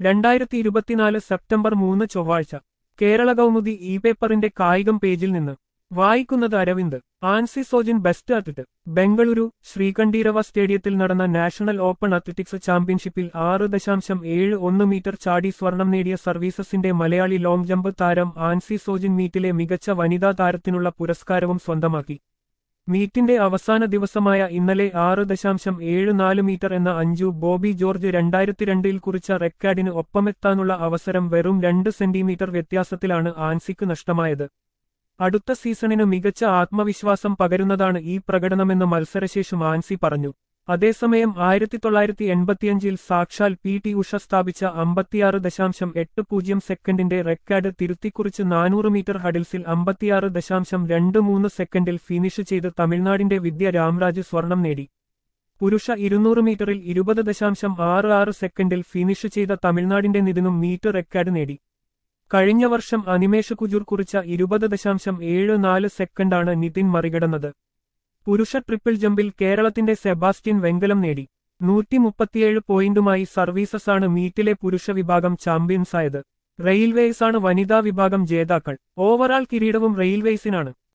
രണ്ടായിരത്തി ഇരുപത്തിനാല് സെപ്റ്റംബർ മൂന്ന് ചൊവ്വാഴ്ച കേരള കൗമുദി ഇ പേപ്പറിന്റെ കായികം പേജിൽ നിന്ന് വായിക്കുന്നത് അരവിന്ദ് ആൻസി സോജിൻ ബെസ്റ്റ് അത്ലറ്റ് ബംഗളൂരു ശ്രീകണ്ഠീരവ സ്റ്റേഡിയത്തിൽ നടന്ന നാഷണൽ ഓപ്പൺ അത്ലറ്റിക്സ് ചാമ്പ്യൻഷിപ്പിൽ ആറ് ദശാംശം ഏഴ് ഒന്ന് മീറ്റർ ചാടി സ്വർണം നേടിയ സർവീസസിന്റെ മലയാളി ലോങ് ജമ്പ് താരം ആൻസി സോജിൻ മീറ്റിലെ മികച്ച വനിതാ താരത്തിനുള്ള പുരസ്കാരവും സ്വന്തമാക്കി മീറ്റിന്റെ അവസാന ദിവസമായ ഇന്നലെ ആറ് ദശാംശം ഏഴ് നാല് മീറ്റർ എന്ന അഞ്ജു ബോബി ജോർജ് രണ്ടായിരത്തി രണ്ടിൽ കുറിച്ച റെക്കോർഡിന് ഒപ്പമെത്താനുള്ള അവസരം വെറും രണ്ട് സെന്റിമീറ്റർ വ്യത്യാസത്തിലാണ് ആൻസിക്ക് നഷ്ടമായത് അടുത്ത സീസണിന് മികച്ച ആത്മവിശ്വാസം പകരുന്നതാണ് ഈ പ്രകടനമെന്ന് മത്സരശേഷം ആൻസി പറഞ്ഞു അതേസമയം ആയിരത്തി തൊള്ളായിരത്തി എൺപത്തിയഞ്ചിൽ സാക്ഷാൽ പി ടി ഉഷ സ്ഥാപിച്ച അമ്പത്തിയാറ് ദശാംശം എട്ട് പൂജ്യം സെക്കൻഡിന്റെ റെക്കോർഡ് തിരുത്തിക്കുറിച്ച് നാനൂറ് മീറ്റർ ഹഡിൽസിൽ അമ്പത്തിയാറ് ദശാംശം രണ്ട് മൂന്ന് സെക്കൻഡിൽ ഫിനിഷ് ചെയ്ത് തമിഴ്നാടിന്റെ വിദ്യ രാംരാജ് സ്വർണം നേടി പുരുഷ ഇരുന്നൂറ് മീറ്ററിൽ ഇരുപത് ദശാംശം ആറ് ആറ് സെക്കൻഡിൽ ഫിനിഷ് ചെയ്ത തമിഴ്നാടിന്റെ നിതിനും മീറ്റർ റെക്കോർഡ് നേടി കഴിഞ്ഞ വർഷം അനിമേഷ് കുജൂർ കുറിച്ച ഇരുപത് ദശാംശം ഏഴ് നാല് സെക്കൻഡാണ് നിതിൻ മറികടന്നത് പുരുഷ ട്രിപ്പിൾ ജമ്പിൽ കേരളത്തിന്റെ സെബാസ്റ്റ്യൻ വെങ്കലം നേടി നൂറ്റി മുപ്പത്തിയേഴ് പോയിന്റുമായി സർവീസസാണ് മീറ്റിലെ പുരുഷ വിഭാഗം ചാമ്പ്യൻസായത് റെയിൽവേസാണ് വനിതാ വിഭാഗം ജേതാക്കൾ ഓവറാൾ കിരീടവും റെയിൽവേസിനാണ്